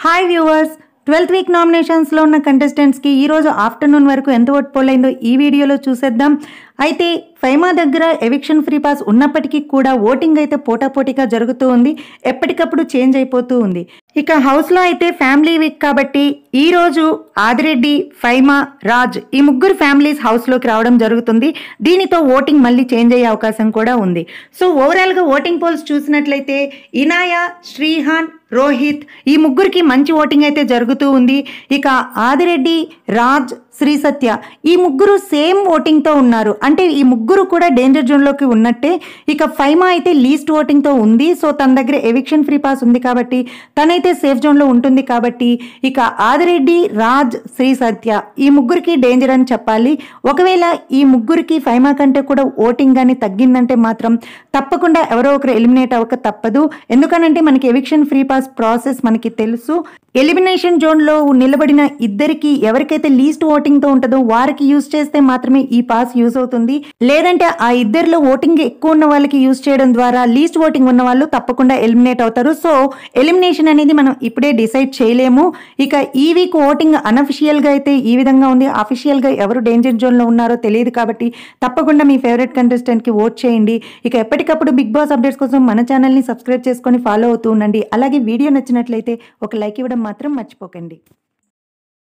hi viewers twelfth week నామినేషన్స్లో ఉన్న కంటెస్టెంట్స్కి ఈరోజు ఆఫ్టర్నూన్ వరకు ఎంత ఓట్ పోల్ అయిందో ఈ వీడియోలో చూసేద్దాం అయితే ఫైమా దగ్గర ఎవిక్షన్ ఫ్రీ పాస్ ఉన్నప్పటికీ కూడా ఓటింగ్ అయితే పోటాపోటీగా జరుగుతూ ఉంది ఎప్పటికప్పుడు చేంజ్ అయిపోతూ ఉంది ఇక హౌస్లో అయితే ఫ్యామిలీ వీక్ కాబట్టి ఈ రోజు ఆదిరెడ్డి ఫైమా రాజ్ ఈ ముగ్గురు ఫ్యామిలీస్ హౌస్లోకి రావడం జరుగుతుంది దీనితో ఓటింగ్ మళ్ళీ చేంజ్ అయ్యే అవకాశం కూడా ఉంది సో ఓవరాల్గా ఓటింగ్ పోల్స్ చూసినట్లయితే ఇనాయా శ్రీహాన్ రోహిత్ ఈ ముగ్గురికి మంచి ఓటింగ్ అయితే జరుగుతూ ఉంది ఇక ఆదిరెడ్డి రాజ్ శ్రీ సత్య ఈ ముగ్గురు సేమ్ ఓటింగ్తో ఉన్నారు అంటే ఈ ముగ్గురు కూడా డేంజర్ జోన్లోకి ఉన్నట్టే ఇక ఫైమా అయితే లీస్ట్ ఓటింగ్తో ఉంది సో తన దగ్గర ఎవిక్షన్ ఫ్రీ పాస్ ఉంది కాబట్టి తనైతే సేఫ్ జోన్లో ఉంటుంది కాబట్టి ఇక ఆదిరెడ్డి రాజ్ శ్రీ సత్య ఈ ముగ్గురికి డేంజర్ అని చెప్పాలి ఒకవేళ ఈ ముగ్గురికి ఫైమా కంటే కూడా ఓటింగ్ కానీ తగ్గిందంటే మాత్రం తప్పకుండా ఎవరో ఒకరు ఎలిమినేట్ అవ్వక తప్పదు ఎందుకనంటే మనకి ఎవిక్షన్ ఫ్రీ పాస్ ప్రాసెస్ మనకి తెలుసు ఎలిమినేషన్ జోన్లో నిలబడిన ఇద్దరికి ఎవరికైతే లీస్ట్ ఓటింగ్తో ఉంటుందో వారికి యూజ్ చేస్తే మాత్రమే ఈ పాస్ యూజ్ అవుతుంది లేదంటే ఆ ఇద్దరిలో ఓటింగ్ ఎక్కువ ఉన్న వాళ్ళకి యూజ్ చేయడం ద్వారా లీస్ట్ ఓటింగ్ ఉన్న వాళ్ళు తప్పకుండా ఎలిమినేట్ అవుతారు సో ఎలిమినేషన్ అనేది మనం ఇప్పుడే డిసైడ్ చేయలేము ఇక ఈ వీక్ ఓటింగ్ అనఫిషియల్గా అయితే ఈ విధంగా ఉంది అఫీషియల్గా ఎవరు డేంజర్ జోన్లో ఉన్నారో తెలియదు కాబట్టి తప్పకుండా మీ ఫేవరెట్ కంటెస్టెంట్కి ఓట్ చేయండి ఇక ఎప్పటికప్పుడు బిగ్ బాస్ అప్డేట్స్ కోసం మన ఛానల్ని సబ్స్క్రైబ్ చేసుకొని ఫాలో అవుతూ ఉండండి అలాగే వీడియో నచ్చినట్లయితే ఒక లైక్ ఇవ్వడం మాత్రం మర్చిపోకండి